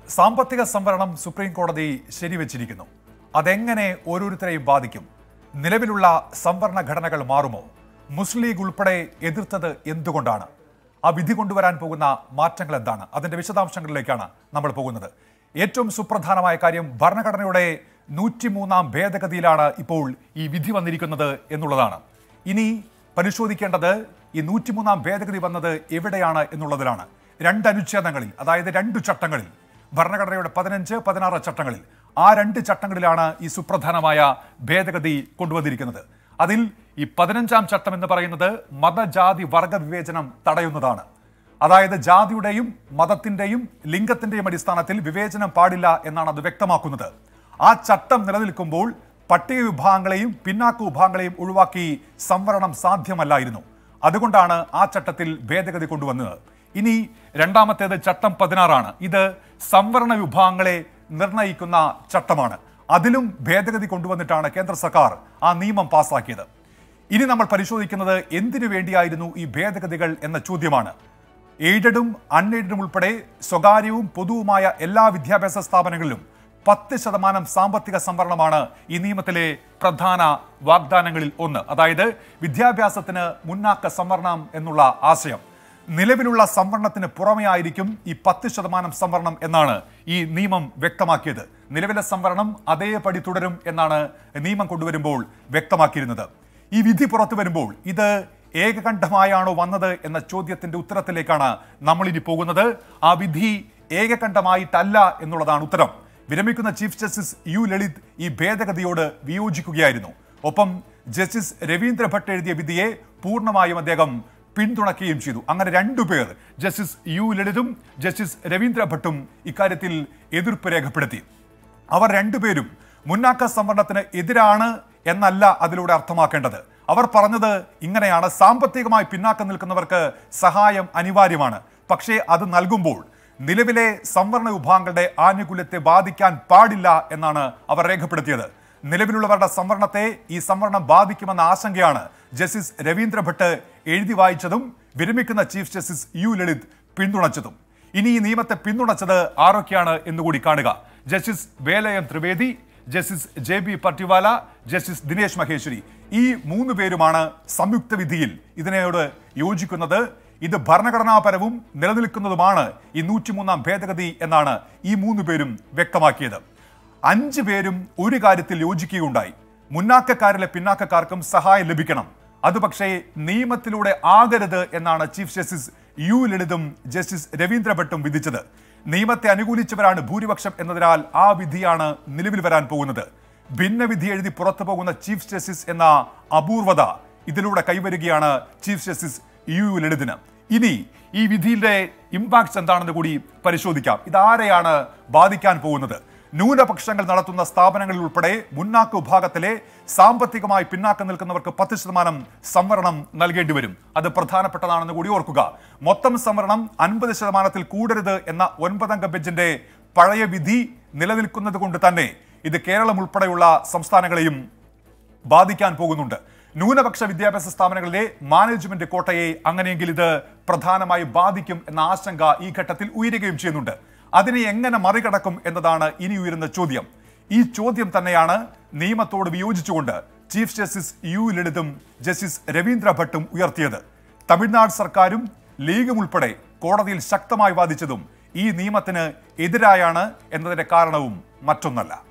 സാമ്പത്തിക സംവരണം സുപ്രീം കോടതി ശരിവച്ചിരിക്കുന്നു അതെങ്ങനെ ഓരോരുത്തരെയും ബാധിക്കും നിലവിലുള്ള സംവരണ ഘടനകൾ മാറുമോ മുസ്ലിം ലീഗ് ഉൾപ്പെടെ എതിർത്തത് എന്തുകൊണ്ടാണ് ആ വിധി കൊണ്ടുവരാൻ പോകുന്ന മാറ്റങ്ങൾ എന്താണ് അതിന്റെ വിശദാംശങ്ങളിലേക്കാണ് നമ്മൾ പോകുന്നത് ഏറ്റവും സുപ്രധാനമായ കാര്യം ഭരണഘടനയുടെ നൂറ്റിമൂന്നാം ഭേദഗതിയിലാണ് ഇപ്പോൾ ഈ വിധി വന്നിരിക്കുന്നത് എന്നുള്ളതാണ് ഇനി പരിശോധിക്കേണ്ടത് ഈ നൂറ്റിമൂന്നാം ഭേദഗതി വന്നത് എവിടെയാണ് എന്നുള്ളതിലാണ് രണ്ട് അനുച്ഛേദങ്ങളിൽ അതായത് രണ്ടു ചട്ടങ്ങളിൽ ഭരണഘടനയുടെ പതിനഞ്ച് പതിനാറ് ചട്ടങ്ങളിൽ ആ രണ്ട് ചട്ടങ്ങളിലാണ് ഈ സുപ്രധാനമായ ഭേദഗതി കൊണ്ടുവന്നിരിക്കുന്നത് അതിൽ ഈ പതിനഞ്ചാം ചട്ടം എന്ന് പറയുന്നത് മതജാതി വർഗ വിവേചനം തടയുന്നതാണ് അതായത് ജാതിയുടെയും മതത്തിന്റെയും ലിംഗത്തിന്റെയും അടിസ്ഥാനത്തിൽ വിവേചനം പാടില്ല എന്നാണ് അത് വ്യക്തമാക്കുന്നത് ആ ചട്ടം നിലനിൽക്കുമ്പോൾ പട്ടിക വിഭാഗങ്ങളെയും പിന്നാക്ക വിഭാഗങ്ങളെയും ഒഴിവാക്കി സംവരണം സാധ്യമല്ലായിരുന്നു അതുകൊണ്ടാണ് ആ ചട്ടത്തിൽ ഭേദഗതി കൊണ്ടുവന്നത് ഇനി രണ്ടാമത്തേത് ചട്ടം പതിനാറാണ് ഇത് സംവരണ വിഭാഗങ്ങളെ നിർണയിക്കുന്ന ചട്ടമാണ് അതിലും ഭേദഗതി കൊണ്ടുവന്നിട്ടാണ് കേന്ദ്ര സർക്കാർ ആ നിയമം പാസാക്കിയത് ഇനി നമ്മൾ പരിശോധിക്കുന്നത് എന്തിനു വേണ്ടിയായിരുന്നു ഈ ഭേദഗതികൾ എന്ന ചോദ്യമാണ് എയ്ഡഡും അൺഎയ്ഡഡും ഉൾപ്പെടെ സ്വകാര്യവും പൊതുവുമായ എല്ലാ വിദ്യാഭ്യാസ സ്ഥാപനങ്ങളിലും പത്ത് ശതമാനം സാമ്പത്തിക സംവരണമാണ് ഈ നിയമത്തിലെ പ്രധാന വാഗ്ദാനങ്ങളിൽ ഒന്ന് അതായത് വിദ്യാഭ്യാസത്തിന് മുന്നാക്ക സംവരണം എന്നുള്ള ആശയം നിലവിലുള്ള സംവരണത്തിന് പുറമെ ആയിരിക്കും ഈ പത്ത് ശതമാനം സംവരണം എന്നാണ് ഈ നിയമം വ്യക്തമാക്കിയത് നിലവിലെ സംവരണം അതേപടി തുടരും എന്നാണ് നിയമം കൊണ്ടുവരുമ്പോൾ വ്യക്തമാക്കിയിരുന്നത് ഈ വിധി പുറത്തു വരുമ്പോൾ ഇത് ഏകകണ്ഠമായാണോ വന്നത് എന്ന ചോദ്യത്തിന്റെ ഉത്തരത്തിലേക്കാണ് നമ്മൾ ഇനി പോകുന്നത് ആ വിധി ഏകകണ്ഠമായിട്ടല്ല എന്നുള്ളതാണ് ഉത്തരം വിരമിക്കുന്ന ചീഫ് ജസ്റ്റിസ് യു ലളിത് ഈ ഭേദഗതിയോട് വിയോജിക്കുകയായിരുന്നു ഒപ്പം ജസ്റ്റിസ് രവീന്ദ്ര ഭട്ട് എഴുതിയ വിധിയെ പൂർണ്ണമായും അദ്ദേഹം പിന്തുണയ്ക്കുകയും ചെയ്തു അങ്ങനെ രണ്ടുപേർ ജസ്റ്റിസ് യു ലളിതും ജസ്റ്റിസ് രവീന്ദ്ര ഭട്ടും ഇക്കാര്യത്തിൽ എതിർപ്പ് രേഖപ്പെടുത്തി അവർ രണ്ടുപേരും മുന്നാക്ക സംവരണത്തിന് എതിരാണ് എന്നല്ല അതിലൂടെ അർത്ഥമാക്കേണ്ടത് അവർ പറഞ്ഞത് ഇങ്ങനെയാണ് സാമ്പത്തികമായി പിന്നാക്കം നിൽക്കുന്നവർക്ക് സഹായം അനിവാര്യമാണ് പക്ഷേ അത് നൽകുമ്പോൾ നിലവിലെ സംവരണ വിഭാഗങ്ങളുടെ ആനുകൂല്യത്തെ ബാധിക്കാൻ പാടില്ല എന്നാണ് അവർ രേഖപ്പെടുത്തിയത് നിലവിലുള്ളവരുടെ സംവരണത്തെ ഈ സംവരണം ബാധിക്കുമെന്ന ആശങ്കയാണ് ജസ്റ്റിസ് രവീന്ദ്ര ഭട്ട് എഴുതി വായിച്ചതും വിരമിക്കുന്ന ചീഫ് ജസ്റ്റിസ് യു ലളിത് പിന്തുണച്ചതും ഇനി ഈ നിയമത്തെ പിന്തുണച്ചത് ആരൊക്കെയാണ് എന്നുകൂടി കാണുക ജസ്റ്റിസ് വേലയം Trivedi justice J B Pardiwala justice Dinesh Maheshwari ഈ മൂന്ന് പേരുമാണ് സംയുക്ത വിധിയിൽ ഇതിനോട് യോജിക്കുന്നത് ഇത് ഭരണഘടനാപരവും നിലനിൽക്കുന്നതുമാണ് ഈ നൂറ്റിമൂന്നാം ഭേദഗതി എന്നാണ് ഈ മൂന്ന് പേരും വ്യക്തമാക്കിയത് അഞ്ച് പേരും ഒരു കാര്യത്തിൽ യോജിക്കുകയുണ്ടായി മുന്നാക്കക്കാരിലെ പിന്നാക്കക്കാർക്കും സഹായം ലഭിക്കണം അത് പക്ഷേ നിയമത്തിലൂടെ ആകരുത് എന്നാണ് ചീഫ് ജസ്റ്റിസ് യു ലളിതും ജസ്റ്റിസ് രവീന്ദ്ര ഭട്ടും വിധിച്ചത് നിയമത്തെ അനുകൂലിച്ചവരാണ് ഭൂരിപക്ഷം എന്നതിനാൽ ആ വിധിയാണ് നിലവിൽ വരാൻ പോകുന്നത് ഭിന്നവിധി എഴുതി പുറത്തു പോകുന്ന ചീഫ് ജസ്റ്റിസ് എന്ന അപൂർവത ഇതിലൂടെ കൈവരികയാണ് ചീഫ് ജസ്റ്റിസ് യു ലളിതിന് ഇനി ഈ വിധിയുടെ ഇമ്പാക്ട്സ് എന്താണെന്ന് കൂടി പരിശോധിക്കാം ഇതാരെയാണ് ബാധിക്കാൻ പോകുന്നത് ന്യൂനപക്ഷങ്ങൾ നടത്തുന്ന സ്ഥാപനങ്ങളിൽ ഉൾപ്പെടെ മുന്നാക്ക വിഭാഗത്തിലെ സാമ്പത്തികമായി പിന്നാക്കം നിൽക്കുന്നവർക്ക് പത്ത് ശതമാനം സംവരണം നൽകേണ്ടി വരും അത് പ്രധാനപ്പെട്ടതാണെന്ന് കൂടി ഓർക്കുക മൊത്തം സംവരണം അൻപത് ശതമാനത്തിൽ കൂടരുത് എന്ന ഒൻപതംഗ ബെഞ്ചിന്റെ പഴയ വിധി നിലനിൽക്കുന്നത് കൊണ്ട് തന്നെ ഇത് കേരളം ഉൾപ്പെടെയുള്ള സംസ്ഥാനങ്ങളെയും ബാധിക്കാൻ പോകുന്നുണ്ട് ന്യൂനപക്ഷ വിദ്യാഭ്യാസ സ്ഥാപനങ്ങളിലെ മാനേജ്മെന്റ് കോട്ടയെ അങ്ങനെയെങ്കിൽ ഇത് പ്രധാനമായി ബാധിക്കും എന്ന ആശങ്ക ഈ ഘട്ടത്തിൽ ഉയരുകയും ചെയ്യുന്നുണ്ട് അതിനെ എങ്ങനെ മറികടക്കും എന്നതാണ് ഇനി ഉയരുന്ന ചോദ്യം ഈ ചോദ്യം തന്നെയാണ് നിയമത്തോട് വിയോജിച്ചുകൊണ്ട് ചീഫ് ജസ്റ്റിസ് യു ലളിതും ജസ്റ്റിസ് രവീന്ദ്ര ഭട്ടും ഉയർത്തിയത് തമിഴ്നാട് സർക്കാരും ലീഗും ഉൾപ്പെടെ കോടതിയിൽ ശക്തമായി വാദിച്ചതും ഈ നിയമത്തിന് എതിരായാണ് എന്നതിന്റെ കാരണവും മറ്റൊന്നല്ല